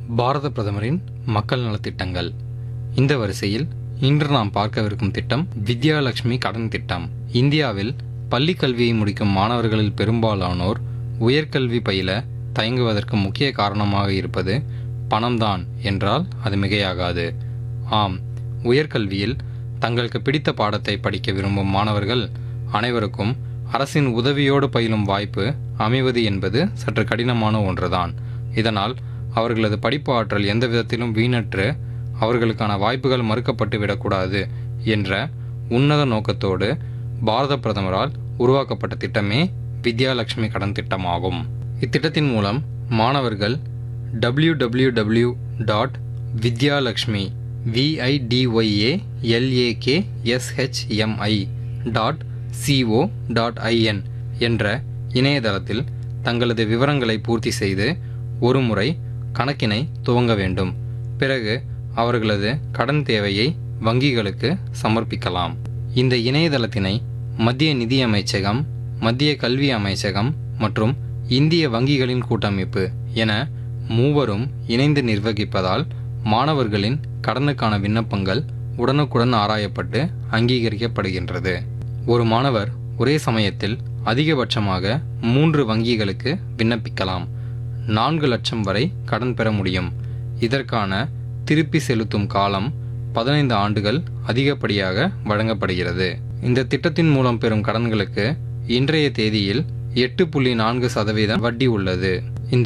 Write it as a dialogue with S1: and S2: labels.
S1: பாரத பிரதமரின் மக்கள் நலத்திட்டங்கள் இந்த வரிசையில் இன்று நாம் பார்க்கவிருக்கும் திட்டம் வித்யாலட்சுமி கடன் திட்டம் இந்தியாவில் பள்ளி கல்வியை முடிக்கும் மாணவர்களில் பெரும்பாலானோர் உயர்கல்வி பயில தயங்குவதற்கு முக்கிய காரணமாக இருப்பது பணம்தான் என்றால் அது மிகையாகாது ஆம் உயர்கல்வியில் தங்களுக்கு பிடித்த பாடத்தை படிக்க விரும்பும் மாணவர்கள் அனைவருக்கும் அரசின் உதவியோடு பயிலும் வாய்ப்பு அமைவது என்பது சற்று கடினமான ஒன்றுதான் இதனால் அவர்களது படிப்பு ஆற்றல் எந்த விதத்திலும் வீணற்று அவர்களுக்கான வாய்ப்புகள் மறுக்கப்பட்டு விடக்கூடாது என்ற உன்னத நோக்கத்தோடு பாரத பிரதமரால் உருவாக்கப்பட்ட திட்டமே வித்யாலட்சுமி கடன் திட்டமாகும் இத்திட்டத்தின் மூலம் மாணவர்கள் W W W dot Vidyalakshmi V I D Y A L A K S H M I dot C O dot I N என்ற இணையதளத்தில் தங்களது விவரங்களை பூர்த்தி செய்து ஒருமுறை கணக்கினை துவங்க வேண்டும் பிறகு அவர்களது கடன் தேவையை வங்கிகளுக்கு சமர்ப்பிக்கலாம் இந்த இணையதளத்தினை மத்திய நிதி அமைச்சகம் மத்திய கல்வி அமைச்சகம் மற்றும் இந்திய வங்கிகளின் கூட்டமைப்பு என மூவரும் இணைந்து நிர்வகிப்பதால் மாணவர்களின் கடனுக்கான விண்ணப்பங்கள் உடனுக்குடன் ஆராயப்பட்டு அங்கீகரிக்கப்படுகின்றது ஒரு மாணவர் ஒரே சமயத்தில் அதிகபட்சமாக மூன்று வங்கிகளுக்கு விண்ணப்பிக்கலாம் நான்கு லட்சம் வரை கடன் பெற முடியும் இதற்கான திருப்பி செலுத்தும் காலம் பதினைந்து ஆண்டுகள் அதிகப்படியாக வழங்கப்படுகிறது இந்த திட்டத்தின் மூலம் பெறும் கடன்களுக்கு இன்றைய தேதியில் எட்டு புள்ளி நான்கு சதவீதம் வட்டி உள்ளது